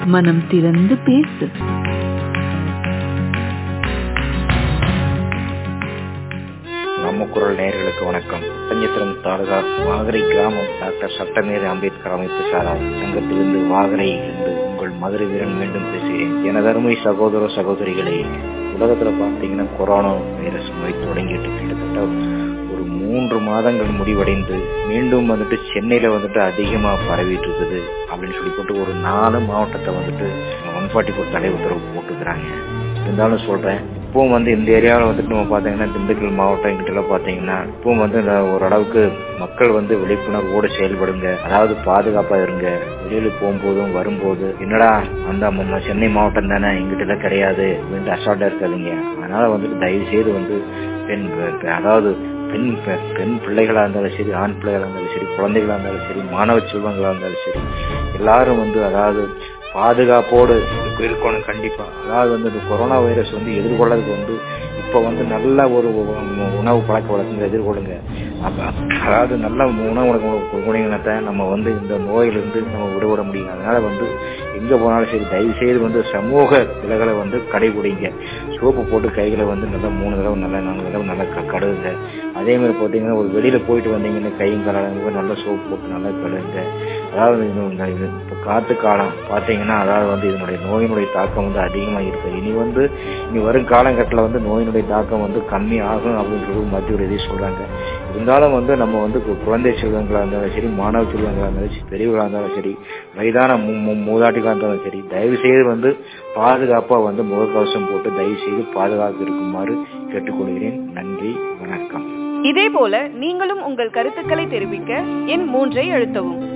மனம் திறந்து பேசு நம்ம குரல் நேயர்களுக்கு வணக்கம் பஞ்சத்திரம் தாலுகா வாகரை கிராமம் டாக்டர் சட்டமேதை அம்பேத்கர் அமைப்பு சாரா சங்கத்திலிருந்து வாகரை இருந்து உங்கள் மதுரை வீரன் மீண்டும் பேசுகிறேன் எனது அருமை சகோதர சகோதரிகளே உலகத்துல பாத்தீங்கன்னா கொரோனா வைரஸ் நோய் தொடங்கிட்டு கிட்டத்தட்ட ஒரு மூன்று மாதங்கள் முடிவடைந்து மீண்டும் வந்துட்டு சென்னையில வந்துட்டு அதிகமா பரவிட்டு இருக்குது அப்படின்னு சொல்லி போட்டு ஒரு நாலு மாவட்டத்தை வந்துட்டு ஒன் ஃபார்ட்டி ஃபோர் தடை உத்தரவு போட்டுக்கிறாங்க இருந்தாலும் சொல்றேன் இப்பவும் வந்து இந்த ஏரியாவில் வந்துட்டு நம்ம பார்த்தீங்கன்னா திண்டுக்கல் மாவட்டம் கிட்டலாம் பார்த்தீங்கன்னா இப்பவும் வந்து ஓரளவுக்கு மக்கள் வந்து விழிப்புணர்வோடு செயல்படுங்க அதாவது பாதுகாப்பா இருங்க வெளியில போகும்போதும் வரும்போது என்னடா அந்த சென்னை மாவட்டம் தானே எங்கிட்ட கிடையாது அப்படின்ட்டு அசால்ட்டா இருக்காதீங்க அதனால வந்துட்டு தயவு செய்து வந்து பெண் அதாவது பெண் பெண் பிள்ளைகளா இருந்தாலும் சரி ஆண் பிள்ளைகளா இருந்தாலும் சரி குழந்தைகளா இருந்தாலும் சரி மாணவ செல்வங்களா இருந்தாலும் சரி எல்லாரும் வந்து அதாவது பாதுகாப்போடு இருக்கணும் கண்டிப்பா அதாவது வந்து இந்த கொரோனா வைரஸ் வந்து எதிர்கொள்ளதுக்கு வந்து இப்ப வந்து நல்ல ஒரு உணவு பழக்க வழக்கங்களை எதிர்கொள்ளுங்க அதாவது நல்ல உணவு குணத்தை நம்ம வந்து இந்த நோயிலிருந்து நம்ம விடுபட முடியும் அதனால வந்து எங்க போனாலும் சரி தயவு செய்து வந்து சமூக விலகலை வந்து கடைபிடிங்க சோப்பு போட்டு கைகளை வந்து நல்லா மூணு தடவை நல்லா நாலு தடவை நல்லா கடுகுங்க அதே மாதிரி பார்த்தீங்கன்னா ஒரு வெளியில போயிட்டு வந்தீங்கன்னா கையும் கலங்க நல்லா சோப்பு போட்டு நல்லா கழுவுங்க அதாவது இப்போ காத்து காலம் பார்த்தீங்கன்னா அதாவது வந்து இதனுடைய நோயினுடைய தாக்கம் வந்து அதிகமாக இருக்குது இனி வந்து இனி வரும் காலகட்டத்தில் வந்து நோயினுடைய தாக்கம் வந்து கம்மி ஆகும் அப்படின்னு சொல்லி மத்திய ரீதி சொல்றாங்க இருந்தாலும் வந்து நம்ம வந்து குழந்தை செல்வங்களா இருந்தாலும் சரி மாணவ செல்வங்களா இருந்தாலும் சரி பெரியவர்களா இருந்தாலும் சரி வயதான மூதாட்டிகளா இருந்தாலும் சரி தயவு செய்து வந்து பாதுகாப்பா வந்து முகக்கவசம் போட்டு தயவு செய்து பாதுகாப்பு இருக்குமாறு கேட்டுக்கொள்கிறேன் நன்றி வணக்கம் இதே போல நீங்களும் உங்கள் கருத்துக்களை தெரிவிக்க எண் மூன்றை அழுத்தவும்